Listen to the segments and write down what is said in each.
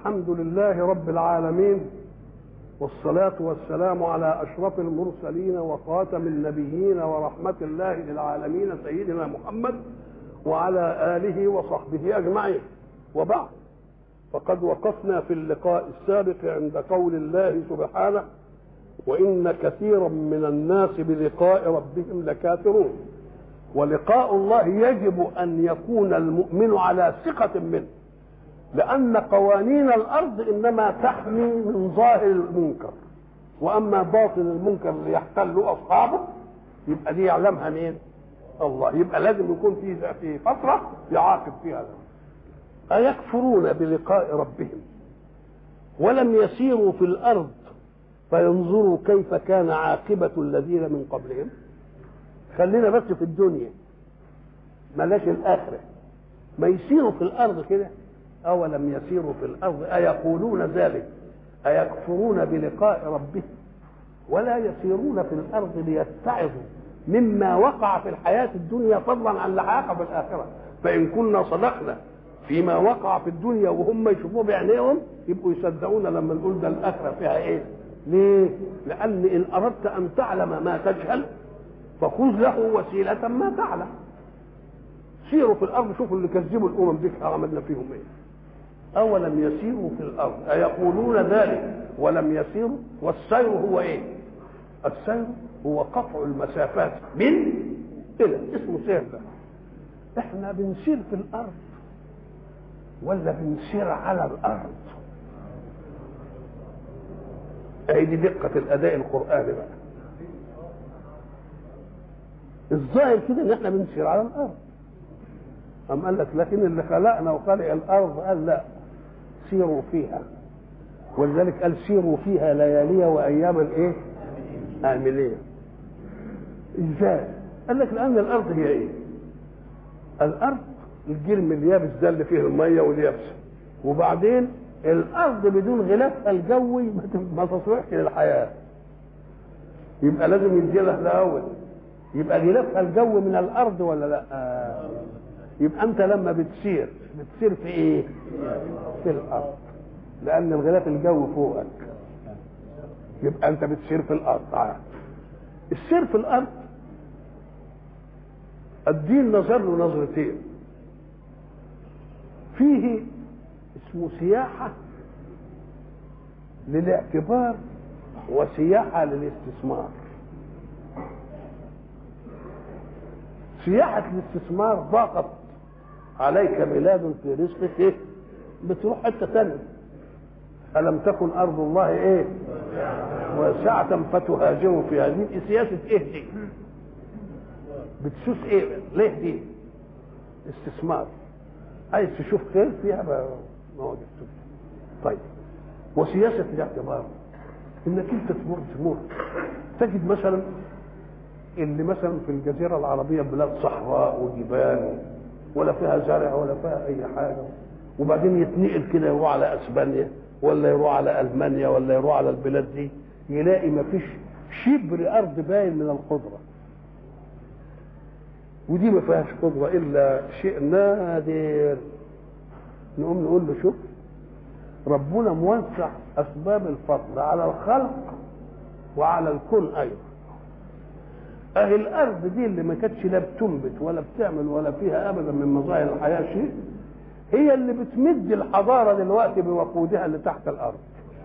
الحمد لله رب العالمين والصلاة والسلام على أشرف المرسلين وخاتم النبيين ورحمة الله للعالمين سيدنا محمد وعلى آله وصحبه أجمعين وبعد فقد وقفنا في اللقاء السابق عند قول الله سبحانه وإن كثيرا من الناس بلقاء ربهم لكافرون ولقاء الله يجب أن يكون المؤمن على ثقة منه لأن قوانين الأرض إنما تحمي من ظاهر المنكر وأما باطن المنكر اللي يحتله أصحابه يبقى دي يعلمها مين؟ الله يبقى لازم يكون في في فترة يعاقب فيها ده. أيكفرون بلقاء ربهم ولم يسيروا في الأرض فينظروا كيف كان عاقبة الذين من قبلهم خلينا بس في الدنيا ملاش الآخرة ما يسيروا في الأرض كده أولم يسيروا في الأرض أيقولون ذلك أيكفرون بلقاء ربهم ولا يسيرون في الأرض ليتعظوا مما وقع في الحياة الدنيا فضلا عن اللحاق في الآخرة فإن كنا صدقنا فيما وقع في الدنيا وهم يشوفوه بعينيهم يبقوا يصدقونا لما نقول ده الآخرة فيها إيه؟ ليه؟ لأن إن أردت أن تعلم ما تجهل فخذ له وسيلة ما تعلم سيروا في الأرض شوفوا اللي كذبوا الأمم دي عملنا فيهم إيه أولم يسيروا في الأرض أيقولون ذلك ولم يسيروا والسير هو إيه السير هو قطع المسافات من إلى اسمه سير ده إحنا بنسير في الأرض ولا بنسير على الأرض أهي دي دقة الأداء القرآني بقى الظاهر كده إن إحنا بنسير على الأرض أم قال لك لكن اللي خلقنا وخلق الأرض قال لا سيروا فيها ولذلك قال سيروا فيها ليالي واياما ايه؟ آمنين ازاي؟ قال لك لان الارض هي ايه؟ الارض الجرم اليابس ده اللي فيه الميه واليابسه وبعدين الارض بدون غلافها الجوي ما تصلحش للحياه يبقى لازم يدي لها الاول يبقى غلافها الجوي من الارض ولا لا؟ آه. يبقى انت لما بتسير بتسير في ايه؟ في الارض لان الغلاف الجوي فوقك يبقى انت بتسير في الارض عاد. السير في الارض الدين نظر له نظرتين فيه اسمه سياحة للاعتبار وسياحة للاستثمار سياحة الاستثمار ضاقت عليك بلاد في رزقك ايه بتروح حتة ثانية ألم تكن أرض الله إيه واسعة فتهاجروا فيها دي سياسة إيه دي بتسوس إيه ليه دي استثمار عايز تشوف خير فيها ما هو طيب وسياسة الاعتبار انك انت تمر تمر تجد مثلا اللي مثلا في الجزيرة العربية بلاد صحراء وجبال ولا فيها زرع ولا فيها اي حاجه وبعدين يتنقل كده يروح على اسبانيا ولا يروح على المانيا ولا يروح على البلاد دي يلاقي ما فيش شبر ارض باين من الخضره ودي ما فيهاش خضره الا شيء نادر نقوم نقول له شوف ربنا موسع اسباب الفضل على الخلق وعلى الكون ايضا اهي الارض دي اللي ما كانتش لا بتنبت ولا بتعمل ولا فيها ابدا من مظاهر الحياه شيء هي اللي بتمد الحضاره دلوقتي بوقودها اللي تحت الارض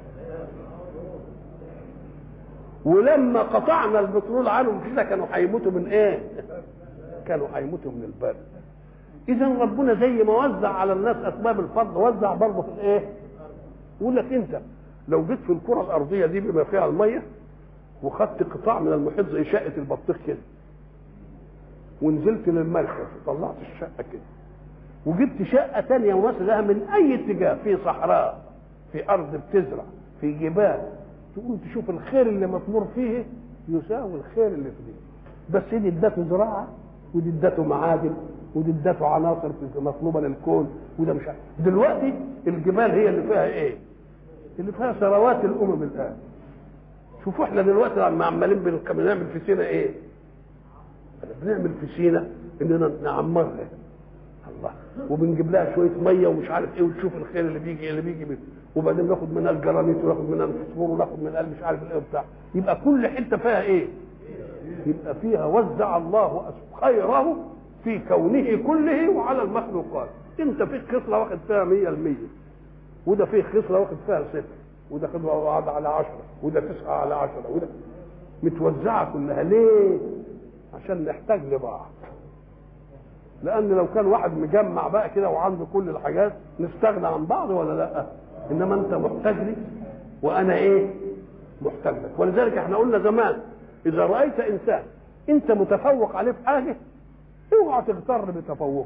ولما قطعنا البترول عنهم كده كانوا هيموتوا من ايه كانوا هيموتوا من البرد اذا ربنا زي ما وزع على الناس اسباب الفضل وزع برضه في الايه يقول لك انت لو جيت في الكره الارضيه دي بما فيها الميه وخدت قطاع من المحيط زي شقه البطيخ كده ونزلت للمركز وطلعت الشقه كده وجبت شقه تانية ومثلها من اي اتجاه في صحراء في ارض بتزرع في جبال تقوم تشوف الخير اللي مطمور فيه يساوي الخير اللي في دي بس دي ادته زراعه ودي ادته معادن ودي ادته عناصر مطلوبه للكون وده مش عارف دلوقتي الجبال هي اللي فيها ايه؟ اللي فيها ثروات الامم الان شوفوا احنا دلوقتي لما عمالين بنعمل في سينا ايه؟ بنعمل في سينا اننا نعمرها الله وبنجيب لها شويه ميه ومش عارف ايه وتشوف الخير اللي بيجي اللي بيجي بيه. وبعدين ناخد منها الجرانيت وناخد منها الفوسفور وناخد منها مش عارف ايه وبتاع يبقى كل حته فيها ايه؟ يبقى فيها وزع الله خيره في كونه كله وعلى المخلوقات انت فيك خصله واخد فيها 100% وده فيه خصله واخد فيها صفر وده خد واحد على عشرة وده تسعة على عشرة وده متوزعة كلها ليه؟ عشان نحتاج لبعض لأن لو كان واحد مجمع بقى كده وعنده كل الحاجات نستغنى عن بعض ولا لا؟ إنما أنت محتاج لي وأنا إيه؟ محتاج لك ولذلك احنا قلنا زمان إذا رأيت إنسان أنت متفوق عليه في حاجة اوعى تغتر بتفوقك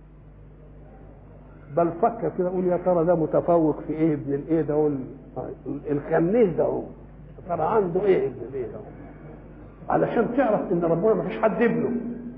بل فكر كده قول يا ترى ده متفوق في ايه ابن الايه ده هو الخنيس ده هو يا ترى عنده ايه ابن الايه ده هو علشان تعرف ان ربنا ما فيش حد ابنه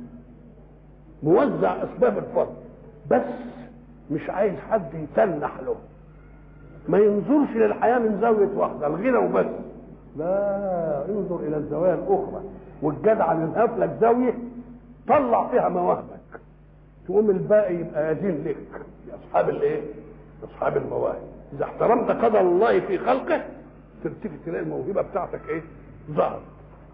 موزع اسباب الفضل بس مش عايز حد يتنح له ما ينظرش للحياه من زاويه واحده الغنى وبس لا انظر الى الزوايا الاخرى والجدع اللي نهف لك زاويه طلع فيها مواهبك تقوم الباقي يبقى يدين لك لاصحاب الايه؟ اصحاب المواهب اذا احترمت قدر الله في خلقه تلتفت تلاقي الموهبه بتاعتك ايه؟ ظهرت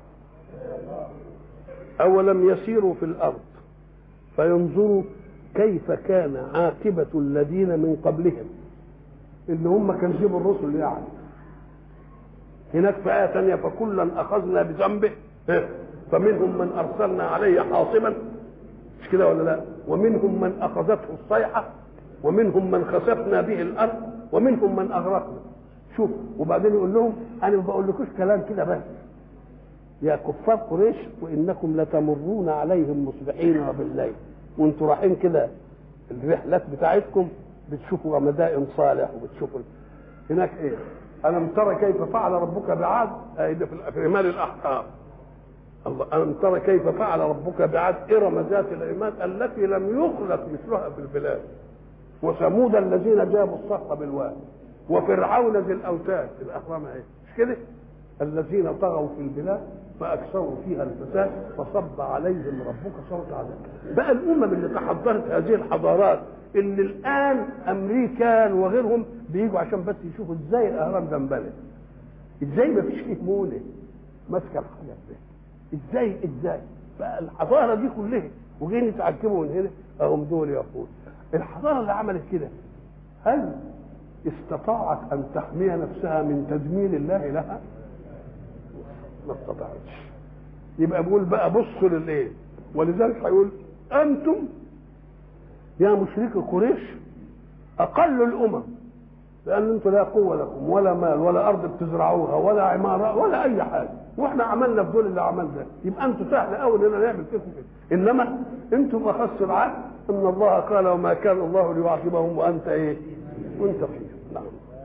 اولم يسيروا في الارض فينظروا كيف كان عاقبة الذين من قبلهم اللي هم كذبوا الرسل يعني هناك في آية ثانية فكلا أخذنا بذنبه فمنهم من أرسلنا عليه حاصبا مش كده ولا لا ومنهم من أخذته الصيحة ومنهم من خسفنا به الأرض ومنهم من أغرقنا شوف وبعدين يقول لهم أنا ما بقولكوش كلام كده بس يا كفار قريش وإنكم لتمرون عليهم مصبحين وبالليل وانتوا رايحين كده الرحلات بتاعتكم بتشوفوا مدائن صالح وبتشوفوا هناك ايه ألم ترى كيف فعل ربك بعاد آه ده في رمال الأحقاب الله ألم ترى كيف فعل ربك بعاد إرم ذات العماد التي لم يخلق مثلها في البلاد وثمود الذين جابوا الصخر بالواد وفرعون ذي الأوتاد الأهرام ايه مش كده الذين طغوا في البلاد فأكثروا فيها الفساد فصب عليهم ربك صوت عذاب بقى الأمم اللي تحضرت هذه الحضارات اللي الآن أمريكان وغيرهم بيجوا عشان بس يشوفوا ازاي الأهرام ده انبنت ازاي ما فيش فيه مولد ماسكة الحاجات دي ازاي ازاي بقى الحضارة دي كلها وجايين يتعجبوا من هنا اهم دول يقول الحضارة اللي عملت كده هل استطاعت أن تحمي نفسها من تدمير الله لها؟ ما استطاعتش يبقى بيقول بقى بصوا للايه ولذلك هيقول انتم يا مشركي قريش اقل الامم لان انتم لا قوه لكم ولا مال ولا ارض بتزرعوها ولا عماره ولا اي حاجه واحنا عملنا في دول اللي عملنا يبقى انتم سهل قوي اننا نعمل فيكم كده انما انتم اخص العهد ان الله قال وما كان الله ليعذبهم وانت ايه وانت فيهم نعم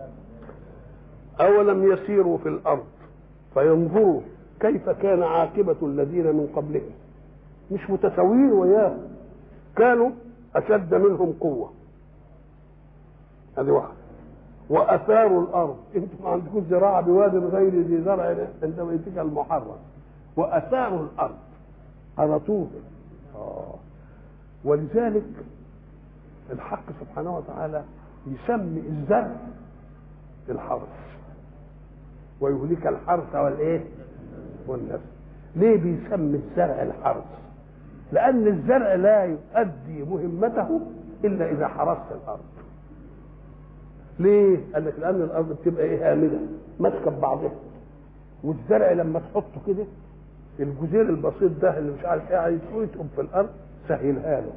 اولم يسيروا في الارض فينظروا كيف كان عاقبة الذين من قبلهم مش متساويين وياه كانوا أشد منهم قوة هذه واحدة وأثاروا الأرض أنتم ما عندكم زراعة بواد غير ذي زرع عند بيتك المحرم وأثاروا الأرض أرطوها آه. ولذلك الحق سبحانه وتعالى يسمي الزرع الحرث ويهلك الحرث والايه والنسل ليه بيسمي الزرع الحرث لان الزرع لا يؤدي مهمته الا اذا حرثت الارض ليه قال لك لان الارض بتبقى ايه هامده ماسكه ببعضها والزرع لما تحطه كده الجزير البسيط ده اللي مش عارف ايه عايز يتقم في الارض سهلها له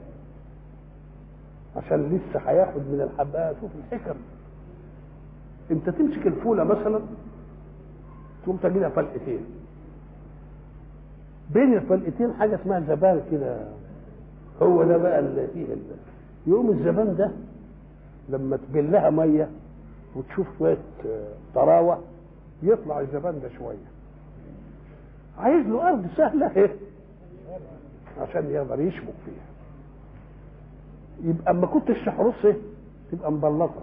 عشان لسه هياخد من الحبايه شوف الحكم انت تمسك الفوله مثلا تقوم تجيلها فلقتين بين الفلقتين حاجه اسمها زبان كده هو ده بقى اللي فيه اللي. يقوم الزبان ده لما تبلها ميه وتشوف شويه طراوه يطلع الزبان ده شويه عايز له ارض سهله ايه عشان يقدر يشبك فيها يبقى اما كنتش تحرص ايه تبقى مبلطه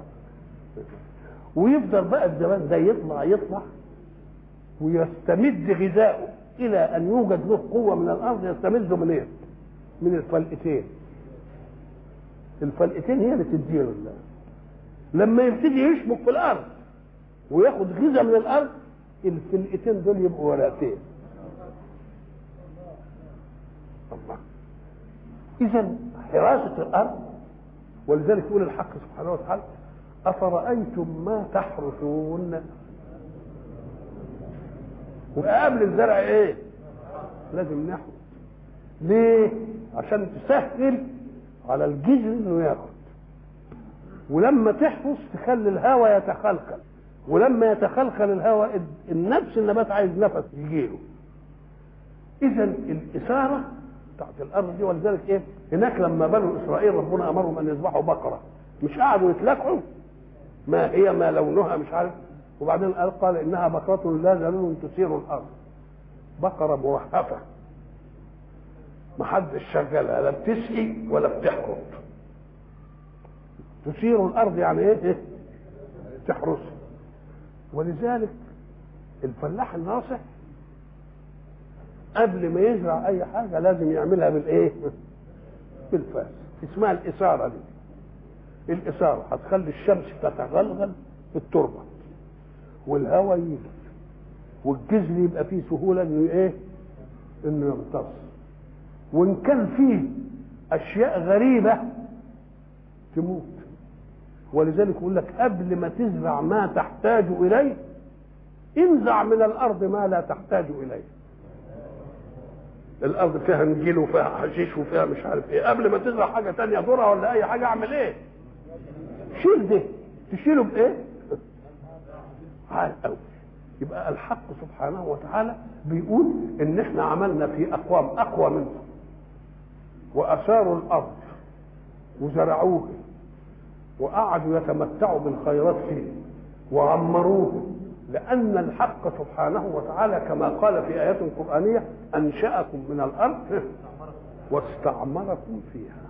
ويفضل بقى الزبان ده يطلع يطلع ويستمد غذاؤه الى ان يوجد له قوه من الارض يستمده من ايه؟ من الفلقتين الفلقتين هي اللي تديله الله لما يبتدي يشبك في الارض وياخد غذاء من الارض الفلقتين دول يبقوا ورقتين الله اذا حراسه الارض ولذلك يقول الحق سبحانه وتعالى افرايتم ما تحرثون وقبل الزرع ايه لازم نحرث ليه عشان تسهل على الجذر انه ياخد ولما تحفظ تخلي الهواء يتخلخل ولما يتخلخل الهواء النفس النبات عايز نفس يجيله اذا الاثاره بتاعت الارض دي ولذلك ايه هناك لما بنو اسرائيل ربنا امرهم ان يذبحوا بقره مش قعدوا يتلكعوا ما هي ما لونها مش عارف وبعدين قال قال انها بقره لا ذلول تثير الارض بقره موهفه ما حدش شغالها لا بتسقي ولا بتحرث تثير الارض يعني ايه, إيه؟ تحرسها ولذلك الفلاح الناصح قبل ما يزرع اي حاجه لازم يعملها بالايه بالفاس اسمها الاثاره دي الاثاره هتخلي الشمس تتغلغل في التربه والهواء يجي والجذر يبقى فيه سهوله انه ايه انه يمتص وان كان فيه اشياء غريبه تموت ولذلك يقول لك قبل ما تزرع ما تحتاج اليه انزع من الارض ما لا تحتاج اليه الارض فيها نجيل وفيها حشيش وفيها مش عارف ايه قبل ما تزرع حاجه تانية ذره ولا اي حاجه اعمل ايه شيل ده تشيله بايه عال قوي يبقى الحق سبحانه وتعالى بيقول ان احنا عملنا في اقوام اقوى منهم واثاروا الارض وزرعوه وقعدوا يتمتعوا بالخيرات فيه وعمروه لأن الحق سبحانه وتعالى كما قال في آيات قرآنية أنشأكم من الأرض واستعمركم فيها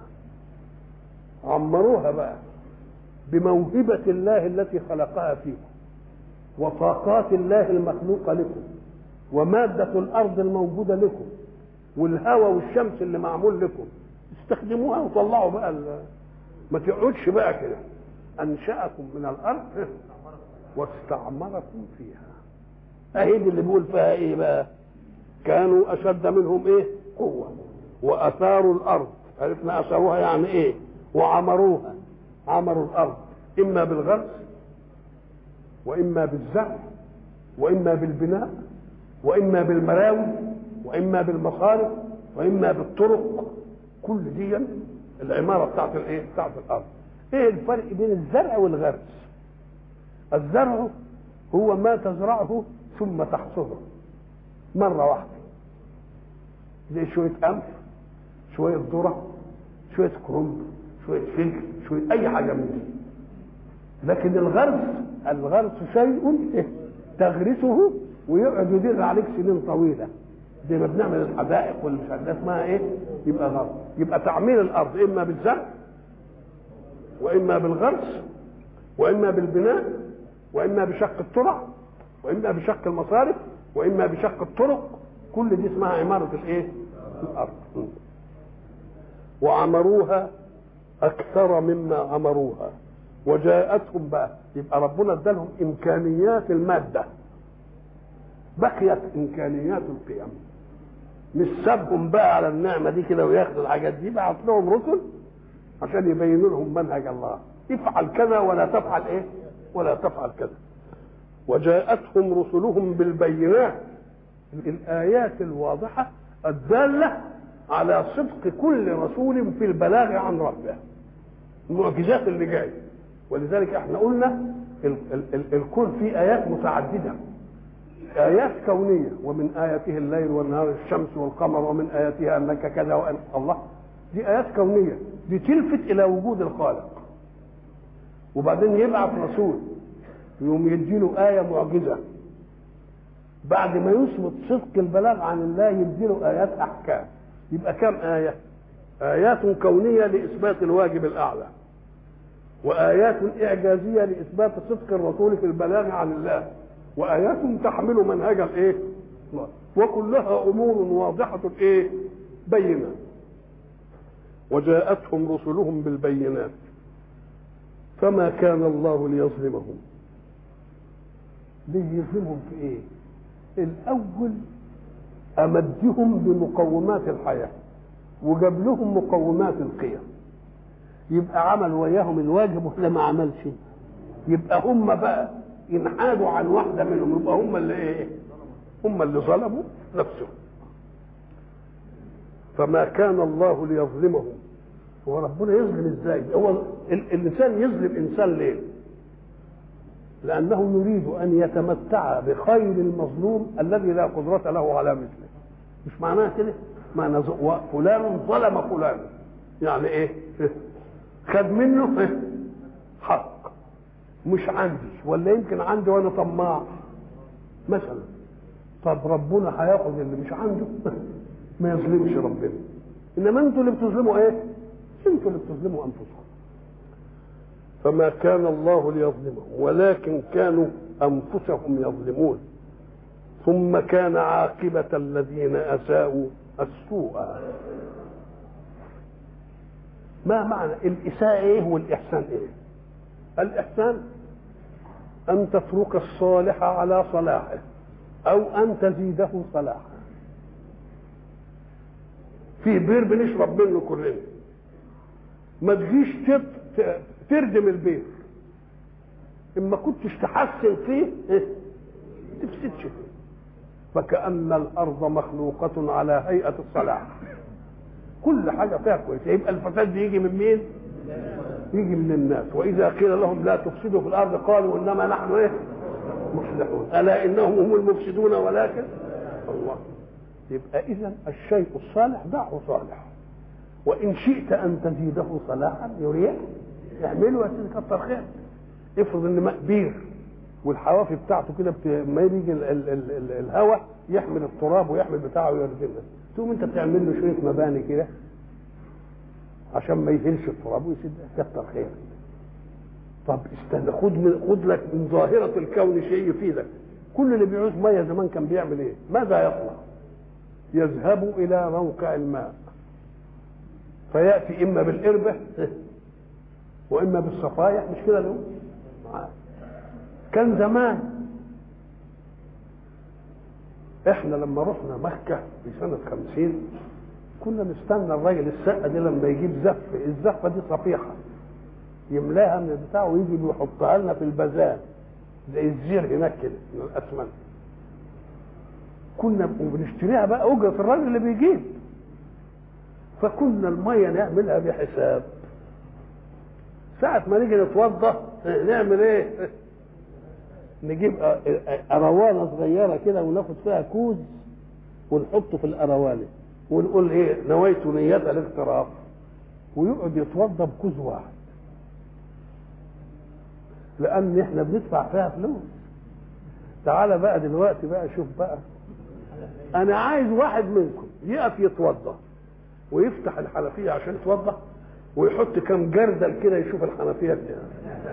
عمروها بقى بموهبة الله التي خلقها فيكم وطاقات الله المخلوقة لكم ومادة الأرض الموجودة لكم والهواء والشمس اللي معمول لكم استخدموها وطلعوا بقى ما تقعدش بقى كده انشاكم من الارض واستعمركم فيها اهي دي اللي بيقول فيها ايه بقى كانوا اشد منهم ايه قوه واثاروا الارض عرفنا اثاروها يعني ايه وعمروها عمروا الارض اما بالغرس واما بالزرع واما بالبناء واما بالمراوي واما بالمصارف واما بالطرق كل دي العماره بتاعت الايه بتاعت الارض ايه الفرق بين الزرع والغرس الزرع هو ما تزرعه ثم تحصده مره واحده زي شويه قمح شويه ذره شويه كرنب شويه فلفل شويه اي حاجه من دي لكن الغرس الغرس شيء إيه؟ تغرسه ويقعد يدير عليك سنين طويله زي ما بنعمل الحدائق والمش عارف اسمها ايه يبقى غرس يبقى تعمير الارض اما بالزرع واما بالغرس واما بالبناء واما بشق الترع واما بشق المصارف واما بشق الطرق كل دي اسمها عماره الايه الارض وعمروها اكثر مما عمروها وجاءتهم بقى يبقى ربنا ادالهم امكانيات الماده بقيت امكانيات القيم مش سابهم بقى على النعمه دي كده وياخدوا الحاجات دي بعت لهم رسل عشان يبينوا لهم منهج الله افعل كذا ولا تفعل ايه ولا تفعل كذا وجاءتهم رسلهم بالبينات الايات الواضحه الداله على صدق كل رسول في البلاغ عن ربه المعجزات اللي جايه ولذلك احنا قلنا ال ال ال الكون فيه ايات متعدده آيات كونية ومن آياته الليل والنهار الشمس والقمر ومن آياتها أنك كذا وأن الله دي آيات كونية دي تلفت إلى وجود الخالق وبعدين يبعث رسول يوم يديله آية معجزة بعد ما يثبت صدق البلاغ عن الله يديله آيات أحكام يبقى كم آية؟ آيات كونية لإثبات الواجب الأعلى وآيات إعجازية لإثبات صدق الرسول في البلاغ عن الله وآيات تحمل منهج الإيه؟ وكلها أمور واضحة إيه؟ بينة وجاءتهم رسلهم بالبينات فما كان الله ليظلمهم ليه يظلمهم في ايه الاول امدهم بمقومات الحياه وجاب لهم مقومات القيم يبقى عمل وياهم الواجب ولا ما عملش يبقى هم بقى ينحادوا عن واحده منهم يبقى هم اللي ايه هم اللي ظلموا نفسهم فما كان الله ليظلمهم هو ربنا يظلم ازاي هو ال- الانسان يظلم انسان ليه لانه يريد ان يتمتع بخير المظلوم الذي لا قدره له على مثله مش معناها كده معنى ز- و- فلان ظلم فلان يعني ايه خد منه حق مش عندي ولا يمكن عندي وانا طماع مثلا طب ربنا هياخد اللي مش عنده ما يظلمش ربنا انما انتوا اللي بتظلموا ايه انتوا اللي بتظلموا انفسكم فما كان الله ليظلمهم ولكن كانوا انفسهم يظلمون ثم كان عاقبة الذين أساءوا السوء ما معنى الإساءة إيه والإحسان إيه الإحسان أن تترك الصالح على صلاحه أو أن تزيده صلاحا في بير بنشرب منه كلنا ما تجيش تت- ت- تردم البير اما كنتش تحسن فيه إيه؟ تفسدش فيه فكأن الأرض مخلوقة على هيئة الصلاح كل حاجة فيها كويسة يبقى الفساد يجي من مين؟ يجي من الناس وإذا قيل لهم لا تفسدوا في الأرض قالوا إنما نحن إيه؟ مصلحون ألا إنهم هم المفسدون ولكن الله يبقى إذا الشيء الصالح دعه صالح وإن شئت أن تزيده صلاحا يريح اعمله يا سيدي كتر خير افرض ان ماء بير والحوافي بتاعته كده بت... ما يجي ال... ال... ال... ال... الهواء يحمل التراب ويحمل بتاعه ويردمه تقوم انت تعمل له شويه مباني كده عشان ما يهلش التراب ويسد كتر خير طب استنى خد من خد لك من ظاهره الكون شيء يفيدك كل اللي بيعوز ميه زمان كان بيعمل ايه؟ ماذا يصنع؟ يذهب الى موقع الماء فياتي اما بالقربه واما بالصفايح مش كده له كان زمان احنا لما رحنا مكة في سنة خمسين كنا نستنى الراجل السقة دي لما يجيب زف الزفة دي صفيحة يملاها من البتاع ويجي ويحطها لنا في البزان زي الزير هناك كده من الأسمنت كنا وبنشتريها بقى أجرة الراجل اللي بيجيب فكنا المية نعملها بحساب ساعة ما نيجي نتوضى نعمل ايه؟ نجيب أروانة صغيرة كده وناخد فيها كوز ونحطه في الأروانة ونقول ايه نويت نية الاغتراف ويقعد يتوضى بكوز واحد لأن احنا بندفع فيها فلوس تعالى بقى دلوقتي بقى شوف بقى أنا عايز واحد منكم يقف يتوضى ويفتح الحنفية عشان يتوضى ويحط كام جردل كده يشوف الحنفيه بتاعه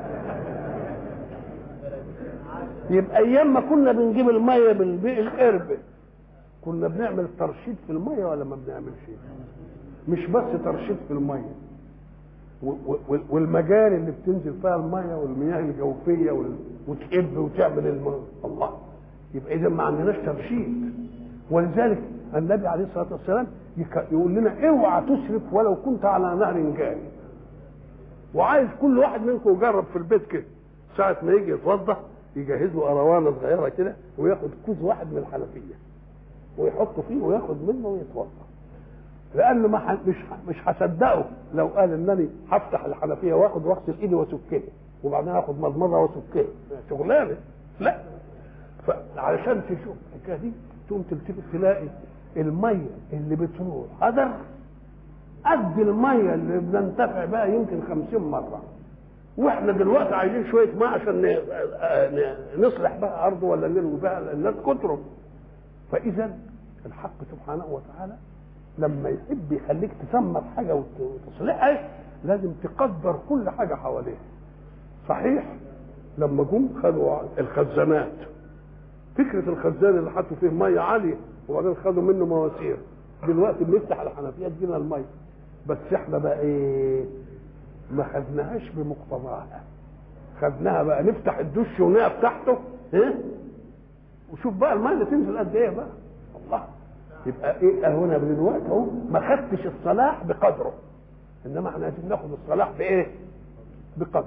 يبقى ايام ما كنا بنجيب الميه بالقرب كنا بنعمل ترشيد في الميه ولا ما بنعملش مش بس ترشيد في الميه والمجاري اللي بتنزل فيها الميه والمياه الجوفيه وتقب وتعمل الماء الله يبقى اذا ما عندناش ترشيد ولذلك النبي عليه الصلاه والسلام يقول لنا اوعى تسرف ولو كنت على نهر جاري وعايز كل واحد منكم يجرب في البيت كده ساعة ما يجي يتوضى يجهز له أروانة صغيرة كده وياخد كوز واحد من الحنفية ويحطه فيه وياخد منه ويتوضى لأنه ما مش مش هصدقه لو قال إنني هفتح الحنفية واخد واغسل إيدي وأسكها وبعدين آخد مضمضة وأسكها شغلانة لا فعلشان تشوف الحكاية دي تقوم تلتفت تلاقي الميه اللي بتروح قدر قد الميه اللي بننتفع بها يمكن خمسين مره واحنا دلوقتي عايزين شويه ماء عشان نصلح بها ارض ولا نلوي بها الناس كتروا فاذا الحق سبحانه وتعالى لما يحب يخليك تثمر حاجه وتصلحها لازم تقدر كل حاجه حواليها صحيح لما جم خدوا الخزانات فكره الخزان اللي حطوا فيه ميه عاليه وبعدين خدوا منه مواسير دلوقتي بنفتح الحنفيه تجينا الميه بس احنا بقى ايه ما خدناهاش بمقتضاها خدناها بقى نفتح الدش ونقف تحته ايه وشوف بقى الماء اللي تنزل قد ايه بقى الله يبقى ايه هنا دلوقتي اهو ما خدتش الصلاح بقدره انما احنا عايزين ناخد الصلاح بايه بقدر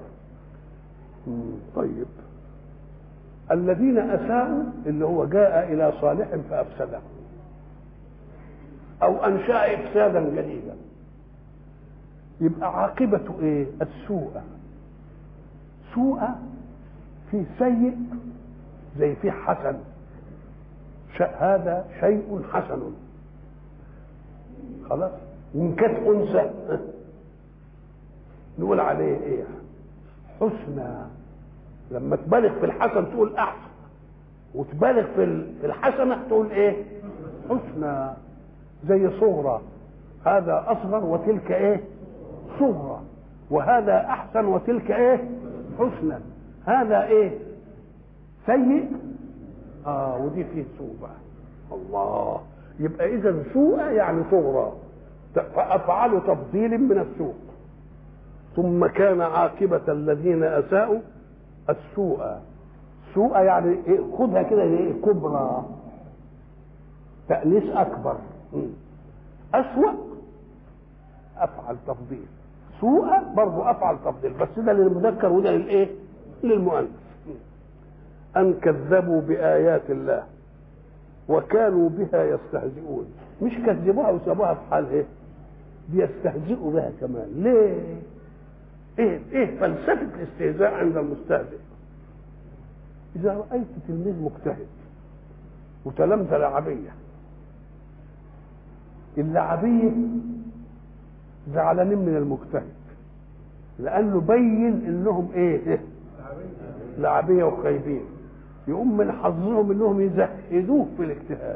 طيب الذين اساءوا اللي هو جاء الى صالح فافسده او انشا افسادا جديدا يبقى عاقبته ايه السوء سوء في سيء زي في حسن هذا شيء حسن خلاص وان كانت انثى نقول عليه ايه حسنى لما تبالغ في الحسن تقول احسن وتبالغ في الحسنه تقول ايه حسنى زي صغرى هذا اصغر وتلك ايه صغرى وهذا احسن وتلك ايه حسنى هذا ايه سيء اه ودي فيه سوء بقى الله يبقى اذا سوء يعني صغرى فافعال تفضيل من السوء ثم كان عاقبة الذين أساءوا السوء سوء يعني إيه خدها كده إيه كبرى تأنيس أكبر أسوأ أفعل تفضيل سوء برضه أفعل تفضيل بس ده للمذكر وده للإيه؟ للمؤنث أن كذبوا بآيات الله وكانوا بها يستهزئون مش كذبوها وسابوها في حال ايه بيستهزئوا بها كمان ليه ايه ايه فلسفه الاستهزاء عند المستهزئ اذا رايت تلميذ مجتهد وتلمذ لعبيه اللعبيه زعلانين من المجتهد لانه بين انهم ايه, إيه؟ لعبيه وخايبين يقوم من حظهم انهم يزهدوه في الاجتهاد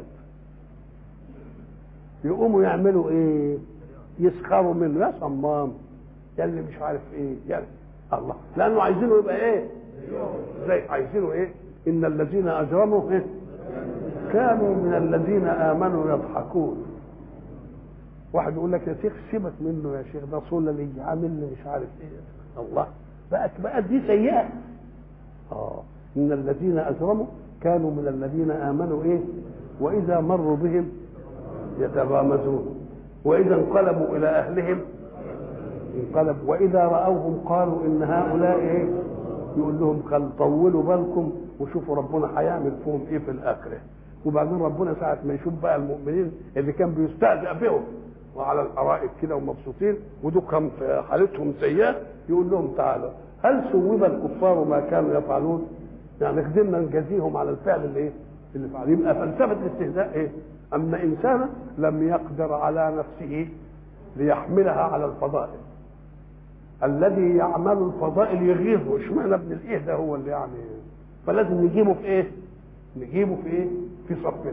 يقوموا يعملوا ايه يسخروا منه يا صمام يا اللي مش عارف ايه يا الله لانه عايزينه يبقى ايه زي عايزينه ايه ان الذين اجرموا إيه؟ كانوا من الذين امنوا يضحكون واحد يقول لك يا شيخ سيبك منه يا شيخ ده صلة عامل لي مش عارف ايه الله بقت بقت دي سيئه اه ان الذين اجرموا كانوا من الذين امنوا ايه واذا مروا بهم يتغامزون واذا انقلبوا الى اهلهم انقلب واذا راوهم قالوا ان هؤلاء ايه يقول لهم قال طولوا بالكم وشوفوا ربنا هيعمل فيهم ايه في الاخره وبعدين ربنا ساعه ما يشوف بقى المؤمنين اللي كان بيستهزأ بهم وعلى الارائك كده ومبسوطين ودول كان في حالتهم سيئه يقول لهم تعالوا هل ثوب الكفار ما كانوا يفعلون؟ يعني قدرنا نجازيهم على الفعل اللي ايه؟ اللي فعل يبقى فلسفه الاستهزاء ايه؟ ان انسانا لم يقدر على نفسه ليحملها على الفضائل الذي يعمل الفضائل يغيظه اشمعنى ابن الايه ده هو اللي يعني فلازم نجيبه في ايه؟ نجيبه في ايه؟ في صفنا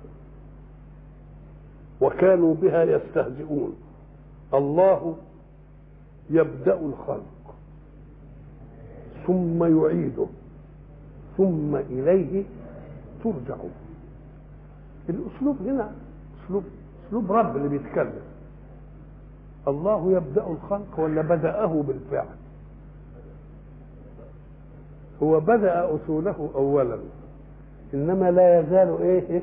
وكانوا بها يستهزئون الله يبدأ الخلق ثم يعيده ثم إليه ترجعون الأسلوب هنا أسلوب أسلوب رب اللي بيتكلم الله يبدأ الخلق ولا بدأه بالفعل هو بدأ أصوله أولا إنما لا يزال إيه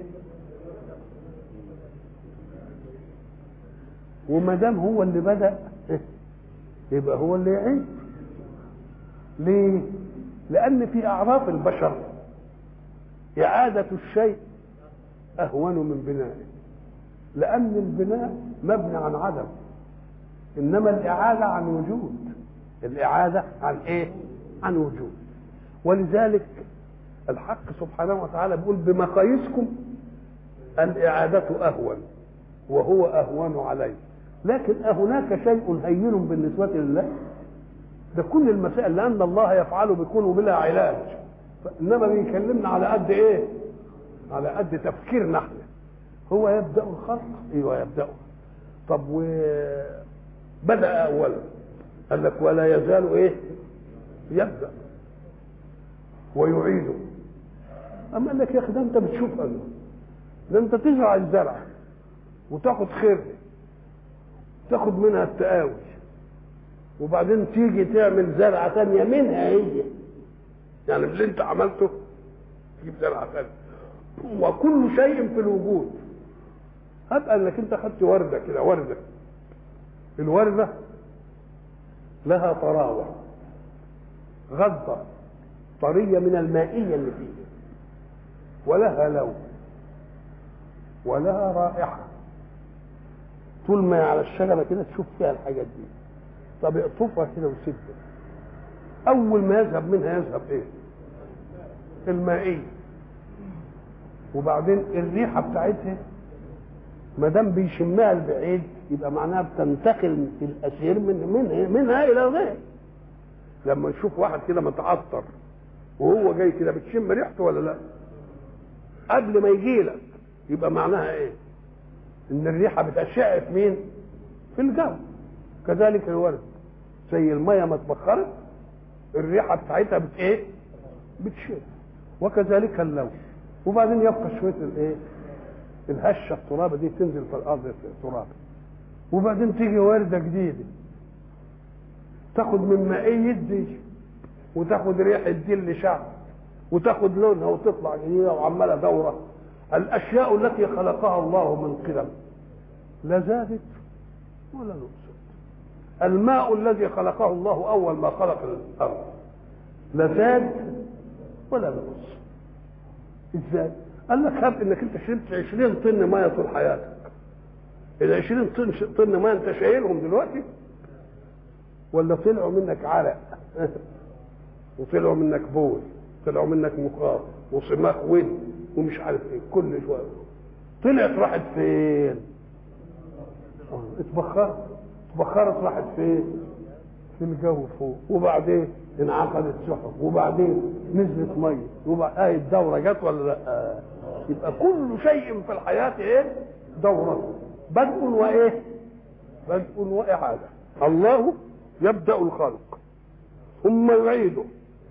وما دام هو اللي بدأ يبقى هو اللي يعيد ليه؟ لأن في أعراف البشر إعادة الشيء أهون من بنائه لأن البناء مبني عن عدم إنما الإعادة عن وجود الإعادة عن إيه؟ عن وجود ولذلك الحق سبحانه وتعالى بيقول بمقاييسكم الإعادة أهون وهو أهون عليه لكن أهناك شيء هين بالنسبة لله ده كل المسائل لأن الله يفعل بكون بلا علاج إنما بيكلمنا على قد إيه على قد تفكيرنا احنا هو يبدأ الخلق ايوه يبدأه طب وبدأ أولا قال لك ولا يزال ايه يبدأ ويعيده أما قال لك يا أخي ده أنت بتشوف أنه ده أنت تزرع الزرع وتاخد خير تاخد منها التقاوي وبعدين تيجي تعمل زرعه ثانيه منها هي يعني اللي انت عملته تجيب زرعه ثانيه وكل شيء في الوجود هب انك انت خدت ورده كده ورده الورده لها طراوه غضه طريه من المائيه اللي فيها ولها لون ولها رائحه طول ما على الشجره كده تشوف فيها الحاجات دي طب اقطفها كده وسيبها اول ما يذهب منها يذهب ايه المائيه وبعدين الريحه بتاعتها ما دام بيشمها البعيد يبقى معناها بتنتقل في الاسير من منها, منها الى الغير لما نشوف واحد كده متعطر وهو جاي كده بتشم ريحته ولا لا قبل ما يجي لك يبقى معناها ايه ان الريحه بتشع في مين في الجو كذلك الورد زي الميه ما اتبخرت الريحه بتاعتها بت ايه بتشع وكذلك اللون وبعدين يبقى شويه الايه الهشه الترابه دي تنزل في الارض تراب وبعدين تيجي ورده جديده تاخد من مائيه دي وتاخد ريحه دي اللي شعر وتاخد لونها وتطلع جديده وعماله دوره الاشياء التي خلقها الله من قدم لا زادت ولا نقصت الماء الذي خلقه الله اول ما خلق الارض لا زاد ولا نقص ازاي قال لك هب انك انت شربت 20 طن ميه طول حياتك ال 20 طن طن ميه انت شايلهم دلوقتي ولا طلعوا منك عرق وطلعوا منك بول طلعوا منك مخاط وصماخ ود ومش عارف ايه كل شويه طلعت راحت فين؟ اتبخرت اتبخرت راحت فين؟ في الجو فوق وبعدين انعقدت سحب وبعدين نزلت ميه وبعد آه الدوره جت ولا لا؟ آه. يبقى كل شيء في الحياه ايه؟ دوره بدء وايه؟ بدء واعاده الله يبدا الخلق ثم يعيده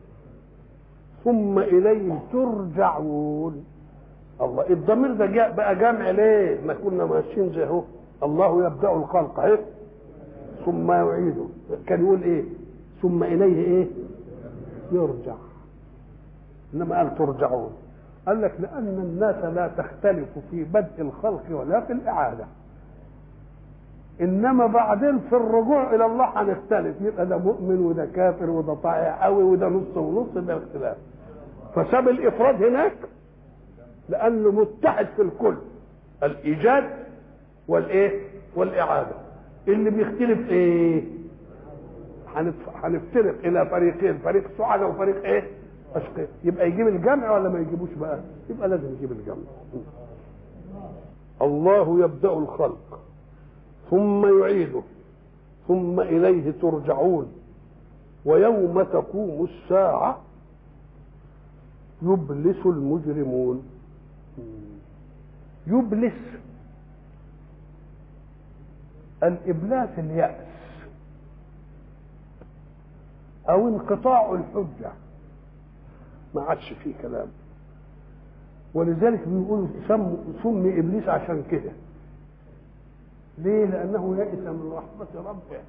ثم اليه ترجعون الله الضمير ده جاء بقى جمع ليه؟ ما كنا ماشيين زي اهو الله يبدا الخلق اهي ثم يعيده كان يقول ايه؟ ثم اليه ايه؟ يرجع انما قال ترجعون قال لك لان الناس لا تختلف في بدء الخلق ولا في الاعاده انما بعدين في الرجوع الى الله هنختلف يبقى ده مؤمن وده كافر وده طائع قوي وده نص ونص ده اختلاف فساب الافراد هناك لانه متحد في الكل الايجاد والايه والاعاده اللي بيختلف ايه هنفترق الى فريقين فريق سعداء وفريق ايه اشقياء يبقى يجيب الجمع ولا ما يجيبوش بقى يبقى لازم يجيب الجمع الله يبدا الخلق ثم يعيده ثم اليه ترجعون ويوم تقوم الساعه يبلس المجرمون يبلس الابلاس الياس او انقطاع الحجه ما عادش فيه كلام ولذلك بيقولوا سم سمي ابليس عشان كده ليه لانه يئس من رحمه ربه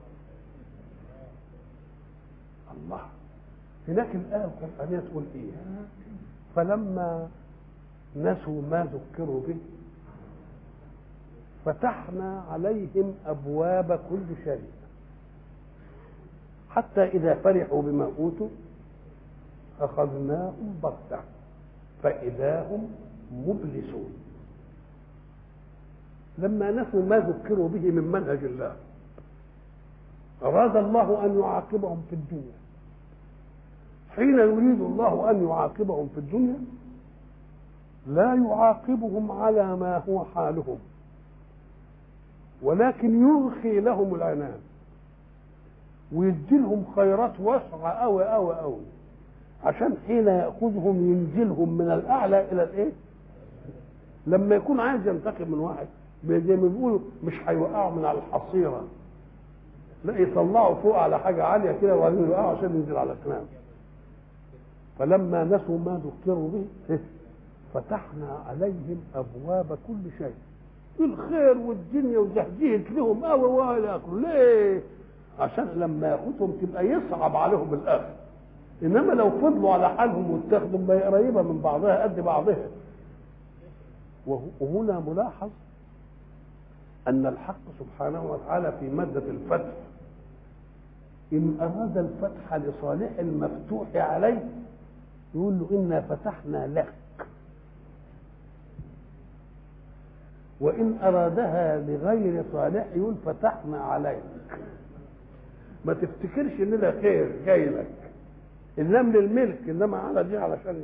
الله هناك الايه القرانيه تقول ايه فلما نسوا ما ذكروا به فتحنا عليهم ابواب كل شيء حتى اذا فرحوا بما اوتوا اخذناهم بغته فاذا هم مبلسون لما نسوا ما ذكروا به من منهج الله اراد الله ان يعاقبهم في الدنيا حين يريد الله ان يعاقبهم في الدنيا لا يعاقبهم على ما هو حالهم ولكن يرخي لهم العنان ويدي لهم خيرات واسعه قوي قوي قوي عشان حين ياخذهم ينزلهم من الاعلى الى الايه؟ لما يكون عايز ينتقم من واحد زي ما بيقولوا مش هيوقعوا من على الحصيره لا يطلعوا فوق على حاجه عاليه كده وبعدين يوقعوا عشان ينزل على الكلام فلما نسوا ما ذكروا به فتحنا عليهم ابواب كل شيء الخير والدنيا وزهزهت لهم قوي ولا اخره ليه؟ عشان لما ياخدهم تبقى يصعب عليهم الاخر انما لو فضلوا على حالهم واتخذوا ما هي قريبه من بعضها قد بعضها وهنا ملاحظ ان الحق سبحانه وتعالى في ماده الفتح ان اراد الفتح لصالح المفتوح عليه يقول له انا فتحنا لك وان ارادها لغير صالح يقول فتحنا عليك ما تفتكرش ان ده خير جاي لك اللام للملك انما على دي علشان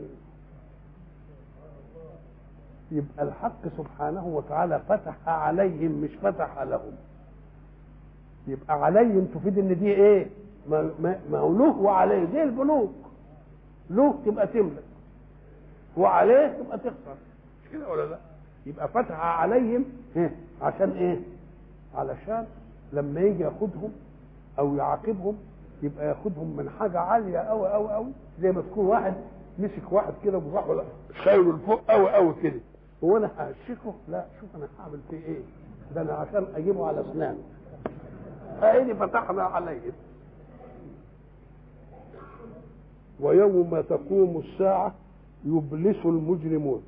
يبقى الحق سبحانه وتعالى فتح عليهم مش فتح لهم يبقى عليهم تفيد ان دي ايه ما ما هو له وعليه زي البنوك له تبقى تملك وعليه تبقى تخسر مش كده ولا لا يبقى فتح عليهم إيه؟ عشان ايه علشان لما يجي ياخدهم او يعاقبهم يبقى ياخدهم من حاجه عاليه قوي قوي قوي زي ما تكون واحد مسك واحد كده وراح ولا شايله لفوق قوي قوي كده هو انا هشكه لا شوف انا هعمل فيه ايه ده انا عشان اجيبه على اسناني فايدي فتحنا عليه ويوم تقوم الساعة يبلس المجرمون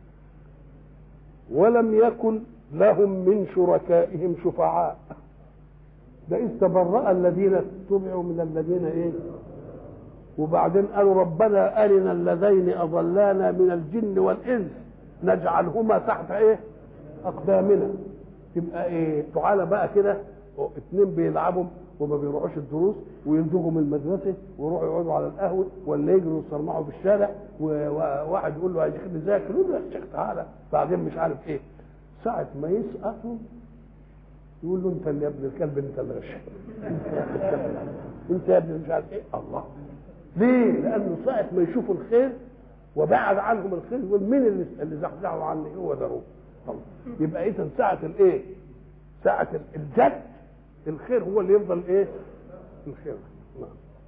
ولم يكن لهم من شركائهم شفعاء ده إذ تبرأ الذين اتبعوا من الذين إيه وبعدين قالوا ربنا أرنا اللذين أضلانا من الجن والإنس نجعلهما تحت إيه أقدامنا تبقى إيه تعالى بقى كده اتنين بيلعبوا وما بيروحوش الدروس ويندغوا من المدرسه ويروحوا يقعدوا على القهوه ولا يجروا يصرمعوا في الشارع وواحد يقول له يا شيخ ذاكر يقول له يا شيخ تعالى بعدين مش عارف ايه ساعة ما يسقطوا يقول له انت اللي يا ابن الكلب انت اللي غش انت يا ابن مش عارف ايه الله ليه؟ لانه ساعة ما يشوفوا الخير وبعد عنهم الخير يقول مين اللي اللي زحزحوا عني هو ده روح يبقى اذا ساعة الايه؟ ساعة الجد الخير هو اللي يفضل ايه الخير نعم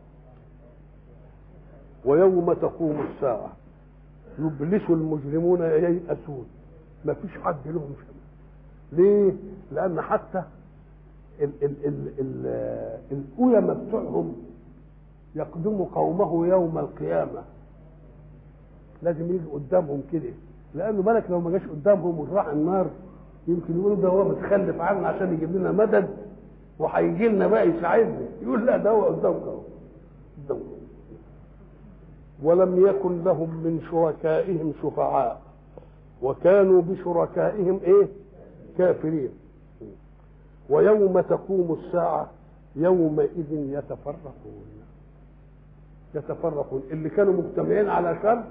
ويوم تقوم الساعة يبلس المجرمون ييأسون ما فيش حد لهم شمال ليه لأن حتى ال ال ال ال الأولماء بتوعهم يقدموا قومه يوم القيامة لازم يجي قدامهم كده لأنه بالك لو ما جاش قدامهم وراح النار يمكن يقولوا ده هو متخلف عنا عشان يجيب لنا مدد وهيجي لنا بقى يساعدنا يقول لا ده هو قدامكم اهو ولم يكن لهم من شركائهم شفعاء وكانوا بشركائهم ايه كافرين ويوم تقوم الساعة يومئذ يتفرقون يتفرقون اللي كانوا مجتمعين على شر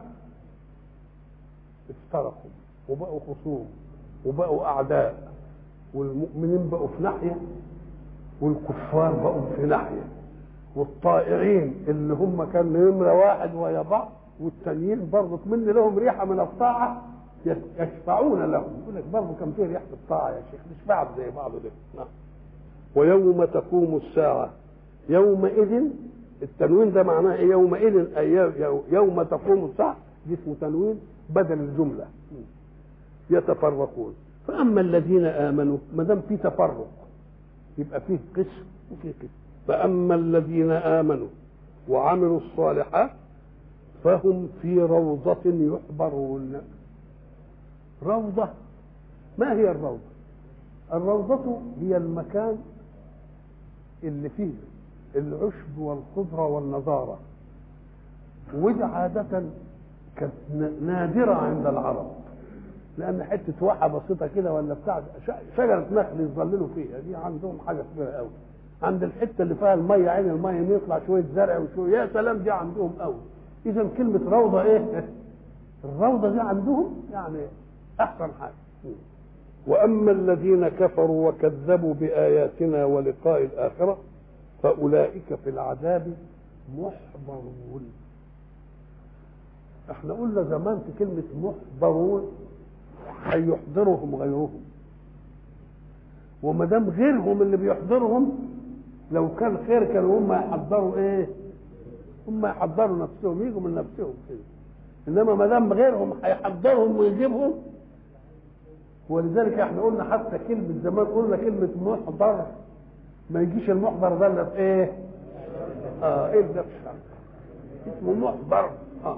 افترقوا وبقوا خصوم وبقوا أعداء والمؤمنين بقوا في ناحية والكفار بقوا في ناحية والطائعين اللي هم كانوا نمرة واحد ويا بعض والتانيين برضه من لهم ريحة من الطاعة يشفعون لهم يقول لك برضه كان فيه ريحة الطاعة يا شيخ مش بعض زي بعض ده نعم ويوم تقوم الساعة يومئذ التنوين ده معناه ايه يومئذ أي يوم تقوم الساعة دي اسمه تنوين بدل الجملة يتفرقون فأما الذين آمنوا ما دام في تفرق يبقى فيه قسم وفيه قسم فأما الذين آمنوا وعملوا الصالحات فهم في روضة يحبرون روضة ما هي الروضة الروضة هي المكان اللي فيه العشب والخضرة والنضارة ودي عادة كانت نادرة عند العرب لأن حتة واحة بسيطة كده ولا بتاع شجرة نخل يظللوا فيها دي عندهم حاجة كبيرة قوي عند الحتة اللي فيها المية عين المية يطلع شوية زرع وشوية يا سلام دي عندهم قوي إذا كلمة روضة إيه؟ الروضة دي عندهم يعني أحسن حاجة وأما الذين كفروا وكذبوا بآياتنا ولقاء الآخرة فأولئك في العذاب محضرون احنا قلنا زمان في كلمة محضرون هيحضرهم غيرهم وما دام غيرهم اللي بيحضرهم لو كان خير كانوا هم يحضروا ايه؟ هم يحضروا نفسهم يجوا من نفسهم كده انما ما دام غيرهم هيحضرهم ويجيبهم ولذلك احنا قلنا حتى كلمة زمان قلنا كلمة محضر ما يجيش المحضر ده الا في ايه؟ اه ايه ده اسمه محضر اه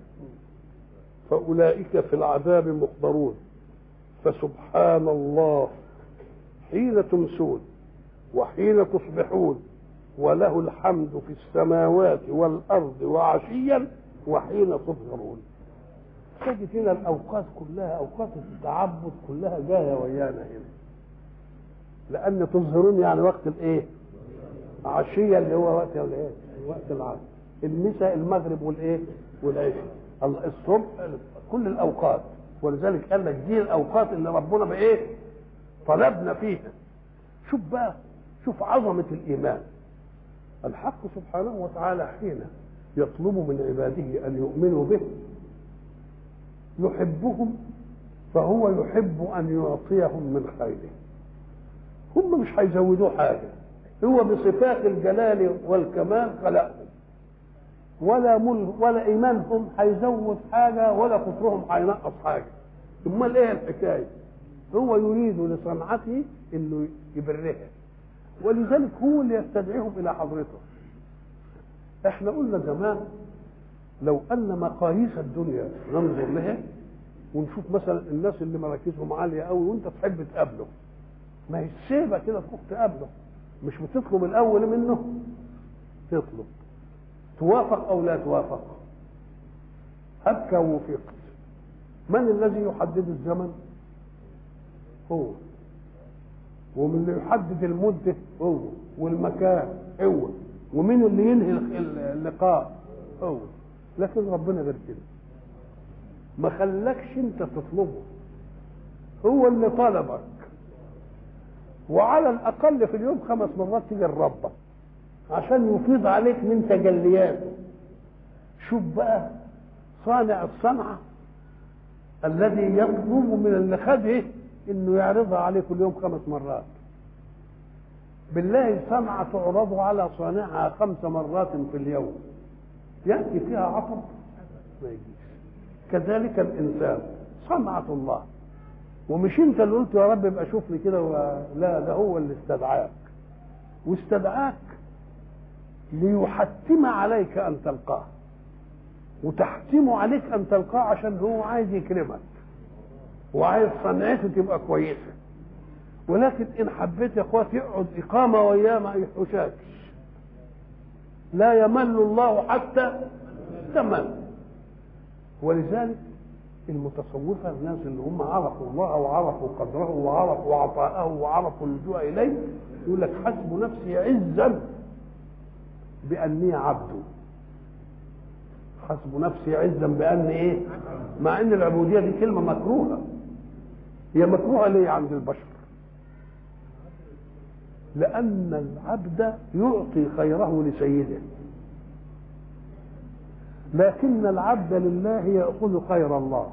فأولئك في العذاب محضرون فسبحان الله حين تمسون وحين تصبحون وله الحمد في السماوات والأرض وعشيا وحين تظهرون تجد هنا الأوقات كلها أوقات التعبد كلها جاية ويانا هنا لأن تظهرون يعني وقت الإيه؟ عشية اللي هو وقت الإيه؟ وقت العصر المساء المغرب والإيه؟ والعشاء الصبح كل الأوقات ولذلك قال لك دي الأوقات اللي ربنا بإيه؟ طلبنا فيها شوف بقى شوف عظمة الإيمان الحق سبحانه وتعالى حين يطلب من عباده أن يؤمنوا به يحبهم فهو يحب أن يعطيهم من خيره هم مش هيزودوه حاجة هو بصفات الجلال والكمال خلقهم ولا مل ولا إيمانهم هيزود حاجة ولا كفرهم هينقص حاجة امال ايه الحكايه هو يريد لصنعته انه يبرها ولذلك هو اللي يستدعيهم الى حضرته احنا قلنا زمان لو ان مقاييس الدنيا ننظر لها ونشوف مثلا الناس اللي مراكزهم عاليه قوي وانت تحب تقابله ما هي السيبه كده تروح تقابله مش بتطلب الاول منه تطلب توافق او لا توافق هبك ووفقت من الذي يحدد الزمن هو ومن اللي يحدد المدة هو والمكان هو ومين اللي ينهي اللقاء هو لكن ربنا غير كده ما خلاكش انت تطلبه هو اللي طلبك وعلى الاقل في اليوم خمس مرات تيجي لربك عشان يفيض عليك من تجلياته شوف بقى صانع الصنعه الذي يطلب من اللي خده انه يعرضها عليه كل يوم خمس مرات بالله صنعة تعرض على صانعها خمس مرات في اليوم يأتي فيها عطب ما يجيش كذلك الإنسان صنعة الله ومش انت اللي قلت يا رب ابقى شوفني كده و... لا ده هو اللي استدعاك واستدعاك ليحتم عليك ان تلقاه وتحتم عليك ان تلقاه عشان هو عايز يكرمك وعايز صنعته تبقى كويسه ولكن ان حبيت يا اخوات يقعد اقامه وياه ما يحوشكش لا يمل الله حتى تمل ولذلك المتصوفة الناس اللي هم عرفوا الله وعرفوا قدره وعرفوا عطاءه وعرفوا اللجوء إليه يقول لك حسب نفسي عزا بأني عبد حسب نفسي عزا بأني إيه مع أن العبودية دي كلمة مكروهة هي مكروهة ليه عند البشر لأن العبد يعطي خيره لسيده لكن العبد لله يأخذ خير الله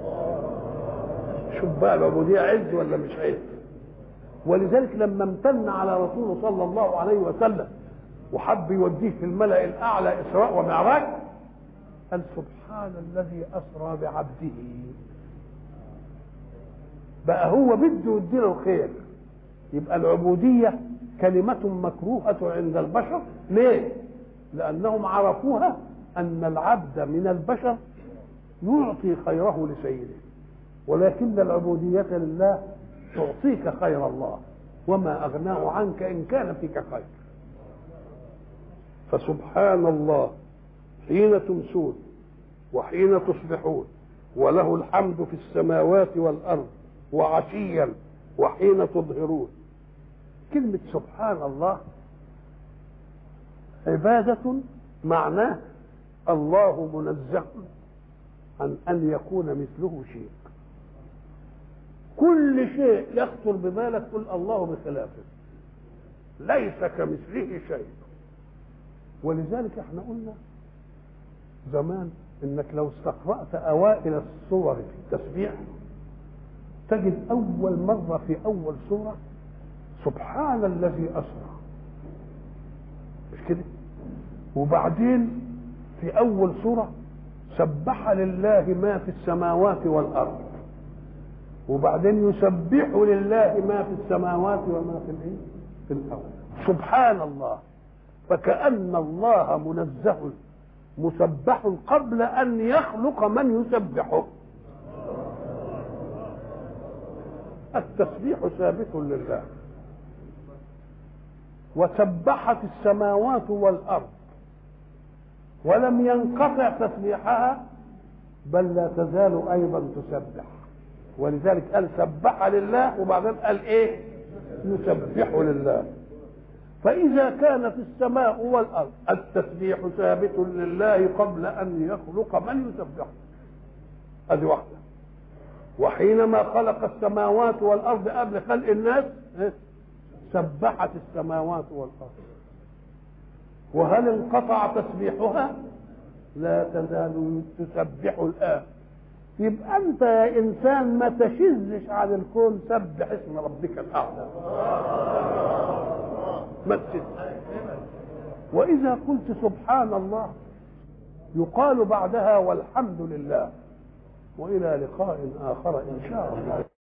شوف بقى العبودية عز ولا مش عز ولذلك لما امتن على رسوله صلى الله عليه وسلم وحب يوديه في الملأ الأعلى إسراء ومعراج قال سبحان الذي أسرى بعبده بقى هو بده يديله الخير يبقى العبودية كلمة مكروهة عند البشر ليه؟ لأنهم عرفوها أن العبد من البشر يعطي خيره لسيده ولكن العبودية لله تعطيك خير الله وما أغناه عنك إن كان فيك خير فسبحان الله حين تمسون وحين تصبحون وله الحمد في السماوات والأرض وعشيا وحين تظهرون كلمة سبحان الله عبادة معناه الله منزه عن أن يكون مثله شيء كل شيء يخطر ببالك قل الله بخلافه ليس كمثله شيء ولذلك احنا قلنا زمان انك لو استقرأت اوائل الصور في التسبيح تجد اول مرة في اول سورة سبحان الذي اسرى مش كده وبعدين في اول سورة سبح لله ما في السماوات والارض وبعدين يسبح لله ما في السماوات وما في الايه في الارض سبحان الله فكأن الله منزه مسبح قبل ان يخلق من يسبحه التسبيح ثابت لله وسبحت السماوات والارض ولم ينقطع تسبيحها بل لا تزال ايضا تسبح ولذلك قال سبح لله وبعدين قال ايه يسبح لله فاذا كانت السماء والارض التسبيح ثابت لله قبل ان يخلق من يسبحه هذه واحده وحينما خلق السماوات والارض قبل خلق الناس سبحت السماوات والارض وهل انقطع تسبيحها لا تزال تسبح الان يبقى انت يا انسان ما تشزش عن الكون سبح اسم ربك الاعلى ما تشزش واذا قلت سبحان الله يقال بعدها والحمد لله والى لقاء اخر ان شاء الله